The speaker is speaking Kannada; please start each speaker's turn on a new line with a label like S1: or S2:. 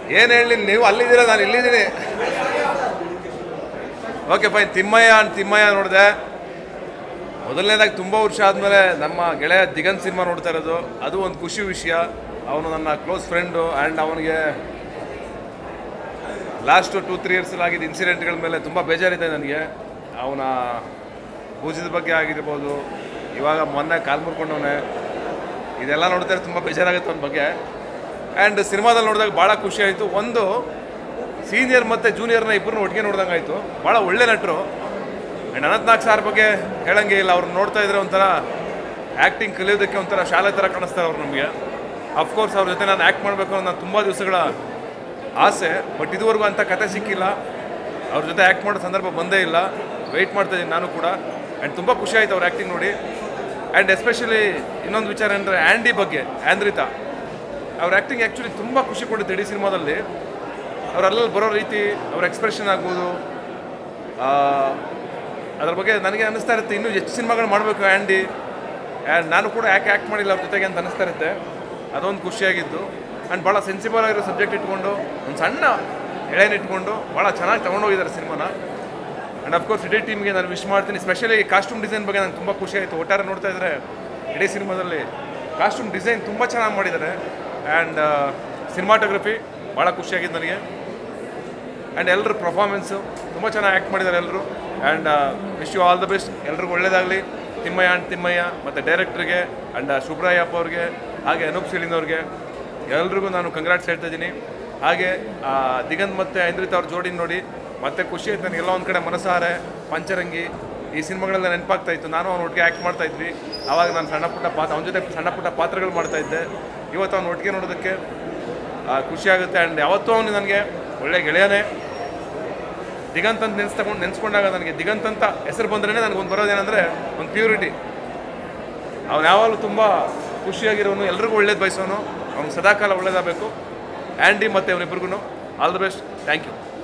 S1: ಏನು ಹೇಳಿ ನೀವು ಅಲ್ಲಿದ್ದೀರಾ ನಾನು ಇಲ್ಲಿದ್ದೀನಿ okay fine Thimmayya and Thimmayya ನೋಡಿದೆ ಮೊದಲನೇದಾಗಿ ತುಂಬ ವರ್ಷ ಆದಮೇಲೆ ನಮ್ಮ ಗೆಳೆಯ ದಿಗಂತ್ ಸಿನಿಮಾ ನೋಡ್ತಾ ಇರೋದು ಅದು ಒಂದು ಖುಷಿ ವಿಷಯ ಅವನು ನನ್ನ ಕ್ಲೋಸ್ ಫ್ರೆಂಡು ಆ್ಯಂಡ್ ಅವನಿಗೆ ಲಾಸ್ಟ್ ಟೂ ತ್ರೀ ಇಯರ್ಸಲ್ಲಿ ಆಗಿದ್ದ ಇನ್ಸಿಡೆಂಟ್ಗಳ ಮೇಲೆ ತುಂಬ ಬೇಜಾರಿದೆ ನನಗೆ ಅವನ ಭೂಜದ ಬಗ್ಗೆ ಆಗಿರ್ಬೋದು ಇವಾಗ ಮೊನ್ನೆ ಕಾಲು ಮುರ್ಕೊಂಡವನೆ ಇದೆಲ್ಲ ನೋಡ್ತಾರೆ ತುಂಬ ಬೇಜಾರಾಗುತ್ತೆ ಅವನ ಬಗ್ಗೆ ಆ್ಯಂಡ್ ಸಿನಿಮಾದಲ್ಲಿ ನೋಡಿದಾಗ ಭಾಳ ಖುಷಿ ಆಯಿತು ಒಂದು ಸೀನಿಯರ್ ಮತ್ತು ಜೂನಿಯರ್ನ ಇಬ್ಬರನ್ನ ಒಟ್ಟಿಗೆ ನೋಡ್ದಂಗೆ ಆಯಿತು ಭಾಳ ಒಳ್ಳೆ ನಟರು ಆ್ಯಂಡ್ ಅನಂತ್ನಾಗ್ ಸಾರ್ ಬಗ್ಗೆ ಹೇಳಂಗೆ ಇಲ್ಲ ಅವ್ರನ್ನ ನೋಡ್ತಾ ಇದ್ರೆ ಒಂಥರ ಆ್ಯಕ್ಟಿಂಗ್ ಕಲಿಯೋದಕ್ಕೆ ಒಂಥರ ಶಾಲೆ ಥರ ಕಾಣಿಸ್ತಾರೆ ಅವ್ರು ನಮಗೆ ಅಫ್ಕೋರ್ಸ್ ಅವ್ರ ಜೊತೆ ನಾನು ಆ್ಯಕ್ಟ್ ಮಾಡಬೇಕು ಅನ್ನೋ ನಾನು ತುಂಬ ದಿವಸಗಳ ಆಸೆ ಬಟ್ ಇದುವರೆಗೂ ಅಂಥ ಕತೆ ಸಿಕ್ಕಿಲ್ಲ ಅವ್ರ ಜೊತೆ ಆ್ಯಕ್ಟ್ ಮಾಡೋ ಸಂದರ್ಭ ಬಂದೇ ಇಲ್ಲ ವೆಯ್ಟ್ ಮಾಡ್ತಾ ಇದ್ದೀನಿ ನಾನು ಕೂಡ ಆ್ಯಂಡ್ ತುಂಬ ಖುಷಿ ಆಯಿತು ಅವ್ರ ಆ್ಯಕ್ಟಿಂಗ್ ನೋಡಿ ಆ್ಯಂಡ್ ಎಸ್ಪೆಷಲಿ ಇನ್ನೊಂದು ವಿಚಾರ ಅಂದರೆ ಆ್ಯಂಡಿ ಬಗ್ಗೆ ಆಂದ್ರಿತಾ ಅವ್ರ ಆ್ಯಕ್ಟಿಂಗ್ ಆ್ಯಕ್ಚುಲಿ ತುಂಬ ಖುಷಿ ಕೊಡುತ್ತೆ ಇಡೀ ಸಿನಿಮಾದಲ್ಲಿ ಅವರಲ್ಲಲ್ಲಿ ಬರೋ ರೀತಿ ಅವ್ರ ಎಕ್ಸ್ಪ್ರೆಷನ್ ಆಗ್ಬೋದು ಆ, ಅದ್ರ ಬಗ್ಗೆ ನನಗೆ ಅನ್ನಿಸ್ತಾ ಇರುತ್ತೆ ಇನ್ನೂ ಹೆಚ್ಚು ಸಿನಿಮಾಗಳು ಮಾಡಬೇಕು ಆ್ಯಂಡಿ ಆ್ಯಂಡ್ ನಾನು ಕೂಡ ಯಾಕೆ ಆ್ಯಕ್ಟ್ ಮಾಡಿಲ್ಲ ಅವ್ರ ಜೊತೆಗೆ ಅಂತ ಅನ್ನಿಸ್ತಾ ಇರುತ್ತೆ ಅದೊಂದು ಖುಷಿಯಾಗಿದ್ದು ಆ್ಯಂಡ್ ಭಾಳ ಸೆನ್ಸಿಬಲ್ ಆಗಿರೋ ಸಬ್ಜೆಕ್ಟ್ ಇಟ್ಕೊಂಡು ಒಂದು ಸಣ್ಣ ಎಳೆನ ಇಟ್ಕೊಂಡು ಭಾಳ ಚೆನ್ನಾಗಿ ತೊಗೊಂಡೋಗಿದ್ದಾರೆ ಸಿನಿಮಾನ ಆ್ಯಂಡ್ ಅಫ್ಕೋರ್ಸ್ ಇಡೀ ಟೀಮ್ಗೆ ನಾನು ವಿಶ್ ಮಾಡ್ತೀನಿ ಸ್ಪೆಷಲಿ ಕಾಸ್ಟ್ಯೂಮ್ ಡಿಸೈನ್ ಬಗ್ಗೆ ನನಗೆ ತುಂಬ ಖುಷಿ ಆಯಿತು ಒಟ್ಟಾರೆ ನೋಡ್ತಾ ಇದ್ದರೆ ಇಡೀ ಸಿನಿಮಾದಲ್ಲಿ ಕಾಸ್ಟ್ಯೂಮ್ ಡಿಸೈನ್ ತುಂಬ ಚೆನ್ನಾಗಿ ಮಾಡಿದ್ದಾರೆ ಆ್ಯಂಡ್ ಸಿನಿಮಾಟೋಗ್ರಫಿ ಭಾಳ ಖುಷಿಯಾಗಿದ್ದು ನನಗೆ ಆ್ಯಂಡ್ ಎಲ್ಲರ ಪರ್ಫಾರ್ಮೆನ್ಸು ತುಂಬ ಚೆನ್ನಾಗಿ ಆ್ಯಕ್ಟ್ ಮಾಡಿದ್ದಾರೆ ಎಲ್ಲರೂ and wish you all the best ಎಲ್ರಿಗೂ ಒಳ್ಳೇದಾಗಲಿ ತಿಮ್ಮಯ್ಯ ಆ್ಯಂಡ್ ತಿಮ್ಮಯ್ಯ ಮತ್ತು ಡೈರೆಕ್ಟ್ರಿಗೆ ಆ್ಯಂಡ್ ಶುಭ್ರಾಯಪ್ಪ ಅವ್ರಿಗೆ ಹಾಗೆ ಅನೂಪ್ ಸಿಳಿನ್ ಅವ್ರಿಗೆ ಎಲ್ರಿಗೂ ನಾನು ಕಂಗ್ರಾಟ್ಸ್ ಹೇಳ್ತಾ ಇದ್ದೀನಿ ಹಾಗೆ ಆ, ದಿಗಂತ್ ಮತ್ತು ಐಂದ್ರಿತ್ ಅವ್ರ ಜೋಡಿ ನೋಡಿ ಮತ್ತೆ ಖುಷಿ ಆಯ್ತು ನನಗೆ ಎಲ್ಲ ಒಂದು ಕಡೆ ಮನಸಾರೆ ಪಂಚರಂಗಿ ಈ ಸಿನಿಮಾಗಳೆಲ್ಲ ನೆನಪಾಗ್ತಾ ಇತ್ತು ನಾನು ಅವ್ನ ಒಟ್ಟಿಗೆ ಆ್ಯಕ್ಟ್ ಮಾಡ್ತಾ ಇದ್ವಿ ಆವಾಗ ನಾನು ಸಣ್ಣ ಪುಟ್ಟ ಪಾತ್ರ ಅವನ ಜೊತೆ ಸಣ್ಣ ಪುಟ್ಟ ಪಾತ್ರಗಳು ಮಾಡ್ತಾ ಇದ್ದೆ ಇವತ್ತು ಅವ್ನ ಒಟ್ಟಿಗೆ ನೋಡೋದಕ್ಕೆ ಆ, ಖುಷಿ ಆಗುತ್ತೆ ಆ್ಯಂಡ್ ಯಾವತ್ತೂ ಅವನು ನನಗೆ ಒಳ್ಳೆ ಗೆಳೆಯನೇ ದಿಗಂತ್ ಅಂತ ನೆನೆಸ್ತಕೊಂಡು ನೆನೆಸ್ಕೊಂಡಾಗ ನನಗೆ ದಿಗಂತ್ ಅಂತ ಹೆಸರು ಬಂದ್ರೇ ನನಗೆ ಒಂದು ಬರೋದೇನೆಂದರೆ ಒಂದು ಪ್ಯೂರಿಟಿ ಅವನು ಯಾವಾಗಲೂ ತುಂಬ ಖುಷಿಯಾಗಿರೋನು ಎಲ್ರಿಗೂ ಒಳ್ಳೇದು ಬಯಸೋನು ಅವ್ನಿಗೆ ಸದಾಕಾಲ ಒಳ್ಳೇದಾಗಬೇಕು ಆ್ಯಂಡಿ ಮತ್ತು ಅವನಿಬ್ರಿಗೂ all the best thank you